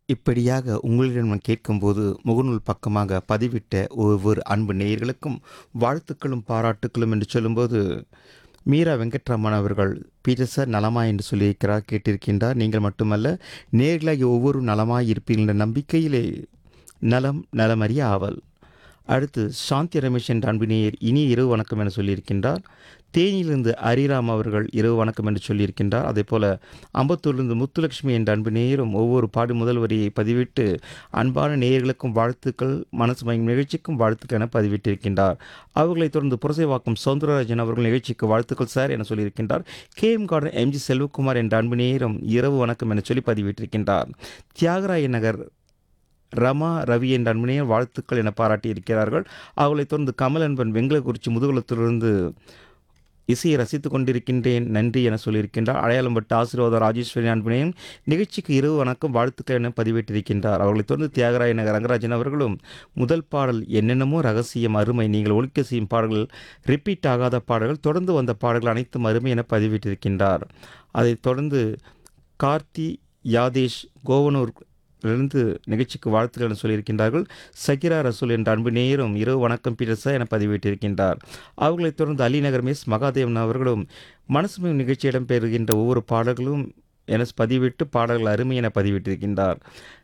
இப்படியாக உங்களிடம் நான் கேட்கும்போது முகநூல் பக்கமாக பதிவிட்ட ஒவ்வொரு அன்பு நேயர்களுக்கும் வாழ்த்துக்களும் பாராட்டுக்களும் என்று சொல்லும்போது மீரா வெங்கட்ராமன் அவர்கள் பீட்டர் சார் நலமா என்று சொல்லியிருக்கிறார் கேட்டிருக்கின்றார் நீங்கள் மட்டுமல்ல நேர்களாகி ஒவ்வொரு நலமாய் இருப்பீர்கள் என்ற நம்பிக்கையிலே நலம் நலமறிய ஆவல் அடுத்து சாந்தி ரமேஷ் என்ற அன்பு நேயர் இனிய இரவு வணக்கம் என சொல்லியிருக்கின்றார் தேனியிலிருந்து ஹரிராம் அவர்கள் இரவு வணக்கம் என்று சொல்லியிருக்கின்றார் அதே போல அம்பத்தூரிலிருந்து முத்துலட்சுமி என்ற அன்பு நேயரும் ஒவ்வொரு பாடு முதல் வரியை பதிவிட்டு அன்பான நேயர்களுக்கும் வாழ்த்துக்கள் மனசு மயங்கும் நிகழ்ச்சிக்கும் வாழ்த்துக்கள் என பதிவிட்டிருக்கின்றார் அவர்களைத் தொடர்ந்து புரசைவாக்கம் சௌந்தரராஜன் அவர்கள் நிகழ்ச்சிக்கு வாழ்த்துக்கள் சார் என சொல்லியிருக்கின்றார் K M garden MG Selvakumar என்ற அன்பு நேயரும் இரவு வணக்கம் என சொல்லி பதிவிட்டிருக்கின்றார் தியாகராய நகர் ரமா ரவி என்ற அன்பனையர் வாழ்த்துக்கள் என பாராட்டி இருக்கிறார்கள் அவர்களைத் தொடர்ந்து கமல் அன்பன் வெங்கலக்குறிச்சி முதுகுளத்திலிருந்து இசையை ரசித்துக் கொண்டிருக்கின்றேன் நன்றி என சொல்லியிருக்கின்றார் அடையாளம் பட்ட ஆசீர்வாத ராஜேஸ்வரி அன்பனையும் நிகழ்ச்சிக்கு இரவு வணக்கம் வாழ்த்துக்கள் என பதிவேற்றிருக்கின்றார் அவர்களைத் தொடர்ந்து தியாகராய நகர் ரங்கராஜன் அவர்களும் முதல் பாடல் என்னென்னமோ ரகசியம் அருமை நீங்கள் ஒழிக்க செய்யும் பாடல்கள் ரிப்பீட் ஆகாத பாடல்கள் தொடர்ந்து வந்த பாடல்கள் அனைத்தும் அருமை என பதிவிட்டிருக்கின்றார் அதைத் தொடர்ந்து கார்த்தி யாதேஷ் கோவனூர் இருந்து நிகழ்ச்சிக்கு வாழ்த்துக்கள் என சொல்லியிருக்கின்றார்கள் சகிரா ரசூல் என்ற அன்பு நேயரும் இரவு வணக்கம் பீட்டர்ஸா என பதிவிட்டிருக்கின்றார் அவர்களைத் தொடர்ந்து அலிநகர் மிஸ் மகாதேவன் அவர்களும் மனசுமை நிகழ்ச்சி இடம்பெறுகின்ற ஒவ்வொரு பாடல்களும் என பதிவிட்டு பாடல்கள் அருமை என பதிவிட்டிருக்கின்றார்